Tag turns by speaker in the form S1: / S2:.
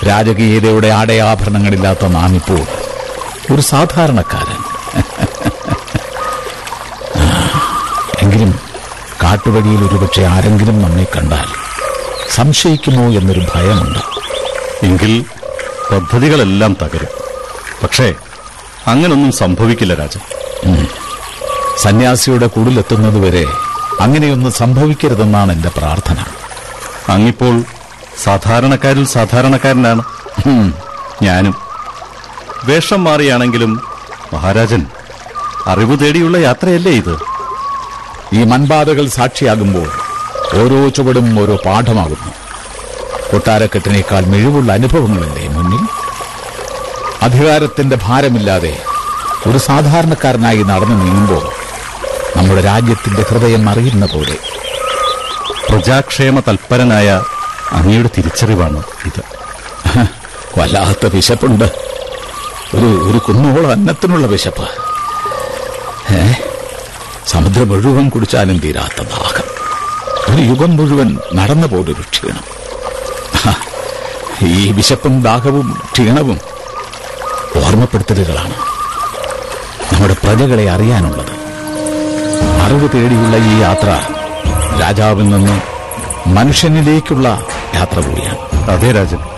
S1: രാജകീയതയുടെ ആടയാഭരണങ്ങളില്ലാത്ത നാം ഇപ്പോൾ ഒരു സാധാരണക്കാരൻ ആ, എങ്കിലും കാട്ടുവഴിയിൽ ഒരുപക്ഷെ ആരെങ്കിലും നമ്മെ കണ്ടാൽ സംശയിക്കുമോ എന്നൊരു ഭയമുണ്ട്
S2: എങ്കിൽ പദ്ധതികളെല്ലാം തകരും പക്ഷേ അങ്ങനൊന്നും സംഭവിക്കില്ല രാജൻ
S1: സന്യാസിയുടെ കുടിലെത്തുന്നതുവരെ അങ്ങനെയൊന്നും സംഭവിക്കരുതെന്നാണ് എന്റെ പ്രാർത്ഥന
S2: അങ്ങിപ്പോൾ സാധാരണക്കാരിൽ സാധാരണക്കാരനാണ്
S1: ഉം.
S2: ഞാനും വേഷം മാറിയാണെങ്കിലും മഹാരാജൻ അറിവ് തേടിയുള്ള യാത്രയല്ലേ ഇത്
S1: ഈ മൺപാതകൾ സാക്ഷിയാകുമ്പോൾ ഓരോ ചുവടും ഓരോ പാഠമാകുന്നു കൊട്ടാരക്കെട്ടിനേക്കാൾ മിഴിവുള്ള അനുഭവങ്ങളല്ലേ മുന്നിൽ അധികാരത്തിന്റെ ഭാരമില്ലാതെ ഒരു സാധാരണക്കാരനായി നടന്നു നീങ്ങുമ്പോൾ നമ്മുടെ രാജ്യത്തിന്റെ ഹൃദയം അറിയുന്ന പോലെ
S2: പ്രജാക്ഷേമ തൽപരനായ അങ്ങയുടെ തിരിച്ചറിവാണ് ഇത്
S1: വല്ലാത്ത വിശപ്പുണ്ട് ഒരു ഒരു കുന്നോളം അന്നത്തിനുള്ള വിശപ്പ് ഏ സമുദ്രം മുഴുവൻ കുടിച്ചാലും തീരാത്ത ദാഹം ഒരു യുഗം മുഴുവൻ നടന്ന പോലൊരു ക്ഷീണം ഹ, ഈ വിശപ്പും ദാഹവും ക്ഷീണവും ഓർമ്മപ്പെടുത്തലുകളാണ് നമ്മുടെ പ്രജകളെ അറിയാനുള്ളത് അറിവ് തേടിയുള്ള ഈ യാത്ര രാജാവിൽ നിന്ന് മനുഷ്യനിലേക്കുള്ള യാത്ര കൂടിയാണ്
S2: അതെ രാജൻ